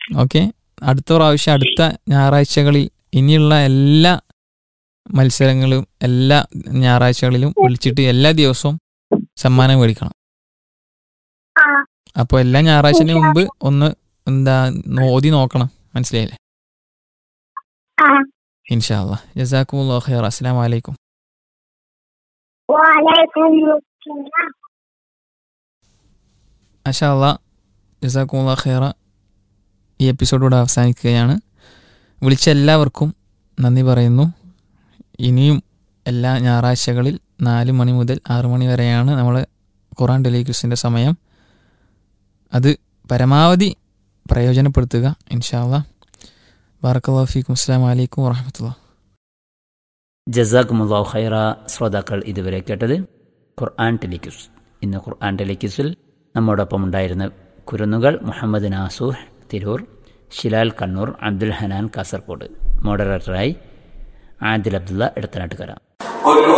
okay അടുത്ത പ്രാവശ്യം അടുത്ത ഞായറാഴ്ചകളിൽ ഇനിയുള്ള എല്ലാ മത്സരങ്ങളും എല്ലാ ഞായറാഴ്ചകളിലും വിളിച്ചിട്ട് എല്ലാ ദിവസവും സമ്മാനം മേടിക്കണം ആ അപ്പോൾ എല്ലാ ഞായറാഴ്ചന് മുമ്പ് ഒന്ന് എന്താ നോ- ഓതി നോക്കണം മനസ്സിലായില്ലേ ആ ഇൻഷാ അല്ലാ ജസാക്കുമുല്ലാ ഖൈർ അസ്സലാമു അലൈക്കും വലൈക്കും അസ്സലാം മാഷാ അല്ലാ ജസാക്കുമുല്ലാ ഖൈറ ഈ എപ്പിസോഡ് ഇവിടെ അവസാനിക്കുകയാണ് വിളിച്ച എല്ലാവർക്കും നന്ദി പറയുന്നു ഇനിയും എല്ലാ ഞായറാഴ്ചകളിൽ നാല് മണി മുതൽ ആറ് മണി വരെയാണ് നമ്മൾ ഖുറാൻ ടെലിക്യൂസിൻ്റെ സമയം അത് പരമാവധി പ്രയോജനപ്പെടുത്തുക ഇൻഷാ അല്ലാ ബാറക്കല്ലാ ഫീക്കും അസ്സാം വലൈക്കും വാഹമത്തുള്ള ജസാക്കുമുല്ലാഹു ഖൈറ ശ്രോതാക്കൾ ഇതുവരെ കേട്ടത് ഖുർആൻ ടെലിക്യൂസ് ഇന്ന് ഖുർആൻ ടെലിക്യൂസിൽ നമ്മോടൊപ്പം ഉണ്ടായിരുന്ന കുരുന്നുകൾ മുഹമ്മദ് നാസൂഹ് തിരൂർ ഷിലാൽ കണ്ണൂർ അബ്ദുൽ ഹനാൻ കാസർഗോഡ് മോഡറേറ്ററായി ആദിൽ അബ്ദുള്ള ഇടത്തനാട്ടുകര